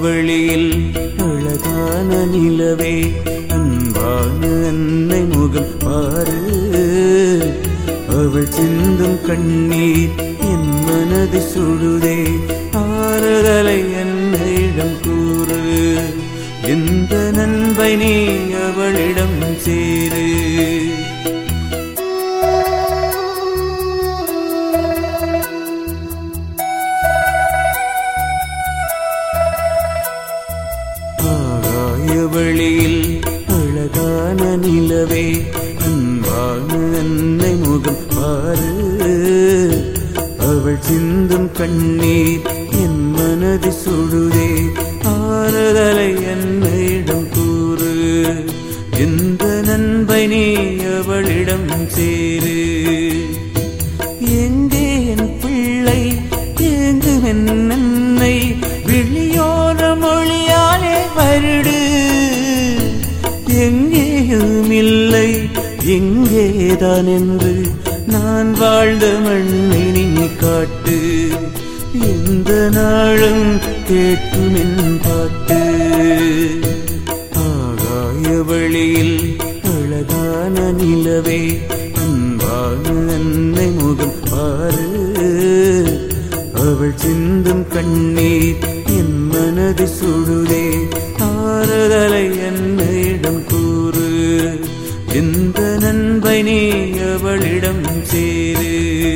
வழியில் அழகான நிலவே அன்பான அன்னை முகம் பாரு அவள் சிந்தும் கண்ணீர் என் மனது சுடுதே ஆறுதலை என்னிடம் கூறு எந்த நண்பை நீ அவளிடம் சேரு ஆகாய வழியில் அழகான நிலவே அன்பான அன்னை முகம் பாரு அவள் சிந்தும் கண்ணீர் என் மனது சுடுதே ஆறுதலை என்னிடம் கூறு எந்த நண்பை நீ அவளிடம் சேரு எங்கே என் பிள்ளை எங்கும் என் நன்னை விழியோர மொழியாலே வருடு எங்கேயும் இல்லை எங்கேதான் என்று நான் வாழ்ந்த மண்ணை நீ காட்டு எந்த நாளும் கேட்கும் என் பாட்டு ஆகாய வழியில் அழகான நிலவே அன்பான அன்னை முகம் பாரு அவள் சிந்தும் கண்ணீர் என் மனது சுடுதே ஆறுதலை என்னிடம் கூறு எந்த நண்பை நீ அவளிடம் சேரு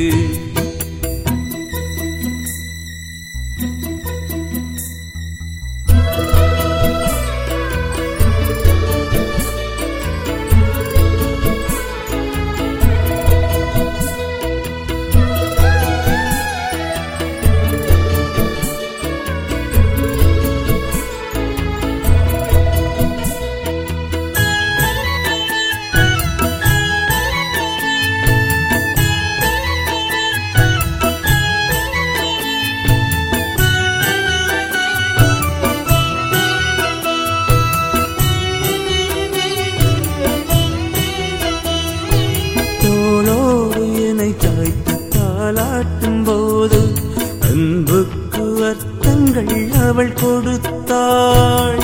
தோளோடு என்னை சாய்த்து தாளாட்டும் போது அன்புக்கு அர்த்தங்கள் அவள் கொடுத்தாள்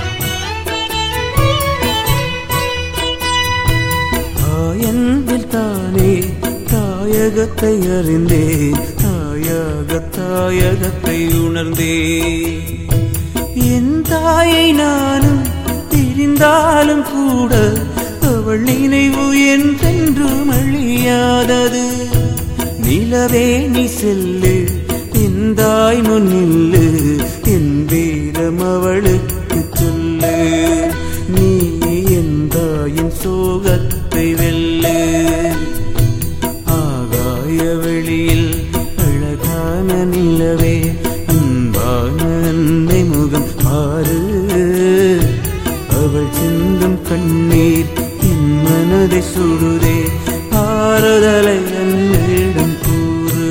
தாயன்பில் தானே தாயகத்தை அறிந்தே தாயாக தாயகத்தை உணர்ந்தே என் தாயை நானும் பிரிந்தாலும் கூட அவள் நினைவு என்றென்றும் அழியாதது நிலவே நீ செல்லு என் தாய் முன்னில்லு என் வீரம் அவளுக்கு சொல்லு நீ என் தாயின் சோகத்தை வெல்லு ஆகாய வெளியில் அழகான நிலவே அன்பான அன்னை முகம் பாரு அவள் சிந்தும் கண்ணீர் என் மனதை சுடுதே ஆறுதலை என்னிடம் கூறு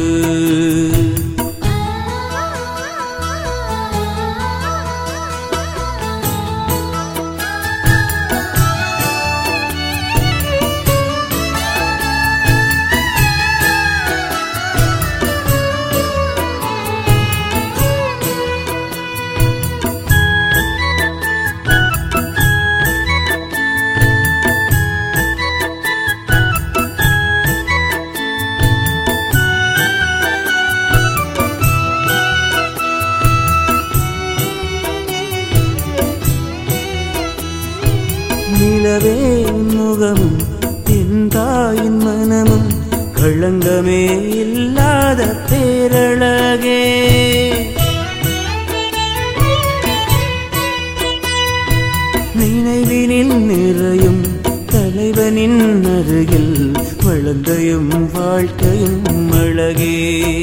நிலவே உன் முகமும் என் தாயின் மனமும் களங்கமே இல்லாத பேரழகே நினைவினில் நிறையும் தலைவனின் அருகில் வளர்ந்தையும் வாழ்க்கையும் அழகே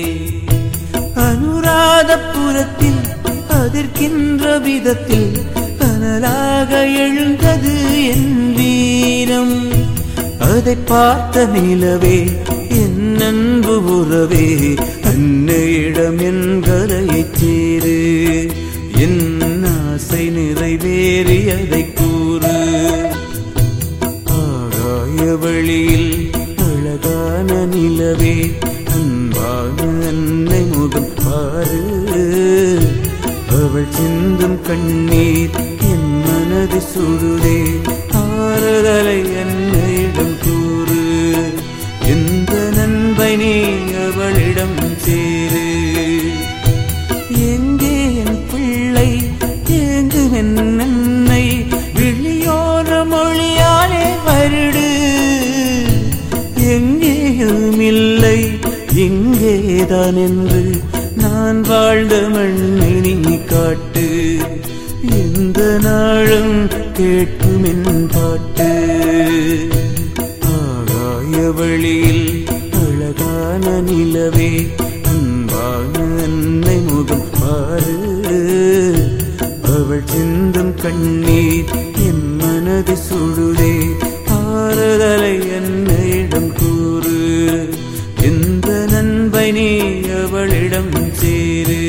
அனுராதபுரத்தில் அதிர்கின்ற விதத்தில் கனலாக எழுந்தது என் வீரம் அதை பார்த்த நிலவே என் அன்பு உறவே அன்னையிடம் என் கரையைச் சேரு என் ஆசை நிறைவேறியதை கூறு ஆகாய வழியில் அழகான நிலவே அன்பான அன்னை முகம் பாரு அவள் சிந்தும் கண்ணீர் என் மனது சுடுதே ஆறுதலை என்னிடம் கூறு எந்த நண்பை நீ அவளிடம் சேரு எங்கே என் பிள்ளை ஏங்கும் என் நன்னை விழியோர மொழியாலே வருடு எங்கேயும் இல்லை இங்கேதான் என்று நான் வாழ்ந்த மண்ணை நீ காட்டு எந்த நாளும் கேட்கும் என் பாட்டு ஆகாய வழியில் அழகான நிலவே அன்பான அன்னை முகம் பாரு அவள் சிந்தும் கண்ணீர் என் மனது சுடுதே ஆறுதலை என்னிடம் கூறு எந்த நண்பை நீ அவளிடம் சேரு